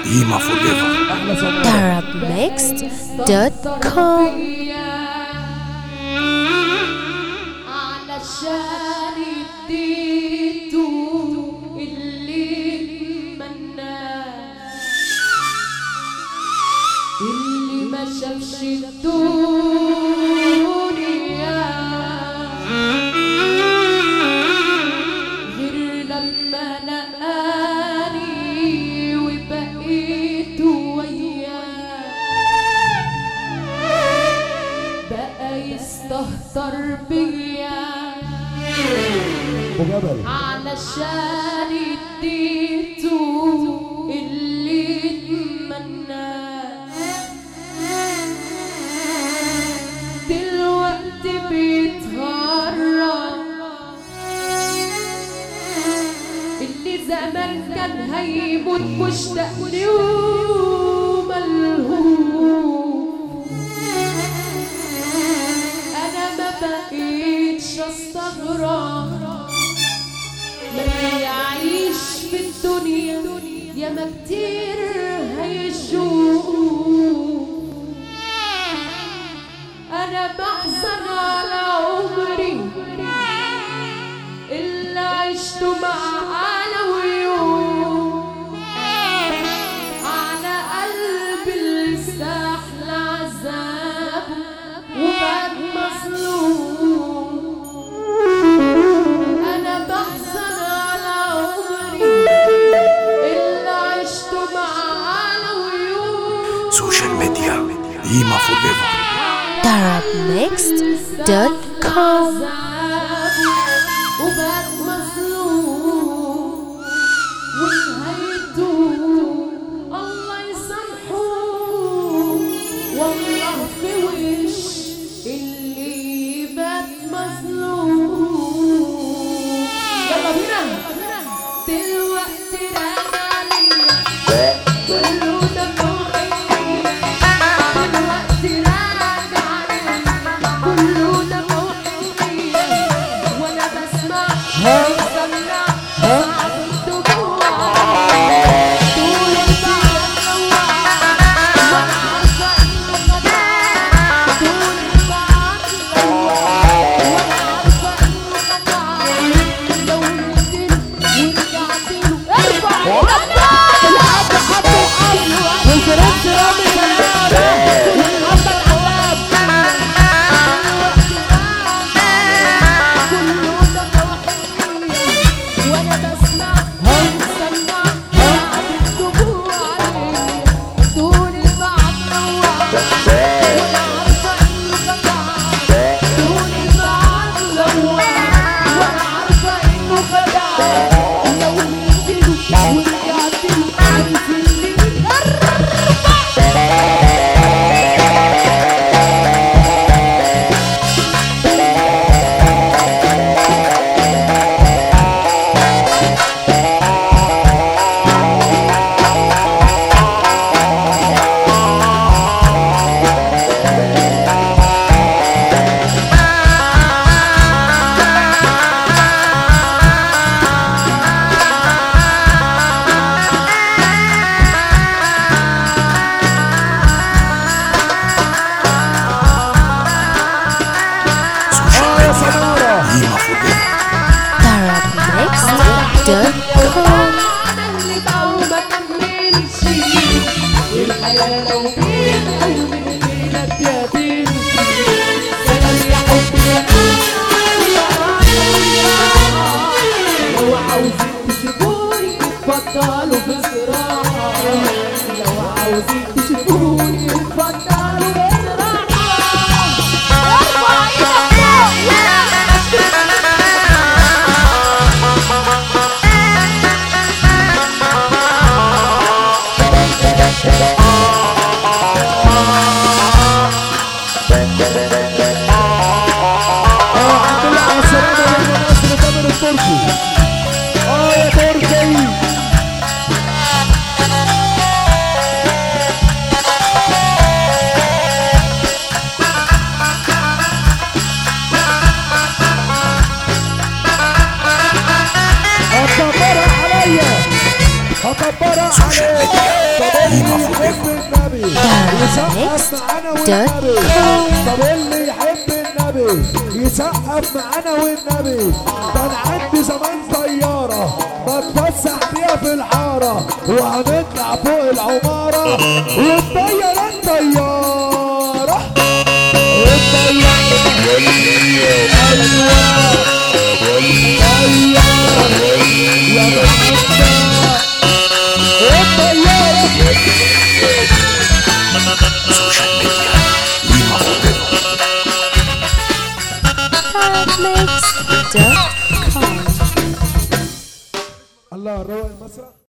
قيمة فور ايفر Arabmixed.com علشان اديته اللي مناه اللي ما شافش الدنيا غير لما لقاني وبقيت وياه بقى يستهتر بيا ابو جبل علشان اديته اللي اتمناه دلوقتي بيتهرب اللي زمان كان هيموت مشتاق لي وملهوف انا ما بقيتش استغرب من يعيش في الدنيا يا ما كتير هيشوف انا بحزن على عمري اللي عشته مع علويون على قلبي اللي استحلى عذابه وبقى مظلوم انا بحزن على عمري اللي عشته مع علويون سوشيال ميديا قيمة فور ايفر Arabmixed.com وبقى مظلوم ونهايته الله يسامحه والله في وش اللي بات مظلوم يلا بينا دلوقتي راجع ليا كله ده فوقيا دلوقتي راجع ليا كله ده فوقيا وانا بسمع بسمع بعض الدموع طول البعد وانا عارفه انه خداع طول البعد وانا عارفه انه خداع لو نزلت ورجعت له ارفع ايدك الحب حب الارض والفرنس رامي سلامه والحب العوام كله ده توحيد وانا بسمع بسمع بعد الدموع عليا طول البعد نوع وانا عارفه انه خداع طول البعد نوع وانا عارفه انه خداع لو نزلت ورجعت له عارف اللي ارفع سوشيال ميديا قيمة فور ايفر Arabmixed.com اللي بقى وما كملش الحياة لو بين قلبي منك يا تمشي سلام يا حبي لو عاوزين تشوفوني اتفضلوا بصراحة لو عاوزين تشوفوني اتفضلوا بصراحة ارفع ايدك فوق هكبرها سوشيال عليك ميديا. طب اللي Next. يحب النبي يسقف معانا والنبي طب اللي يحب النبي يسقف معانا والنبي ده انا عندي زمان طيارة بتفسح بيها في الحارة وهنطلع فوق العمارة والطيارة الطيارة الطيارة ايوه طيارة يا محمد الطيارة Social media. Lima Forever. Mix.com الله روق المسرح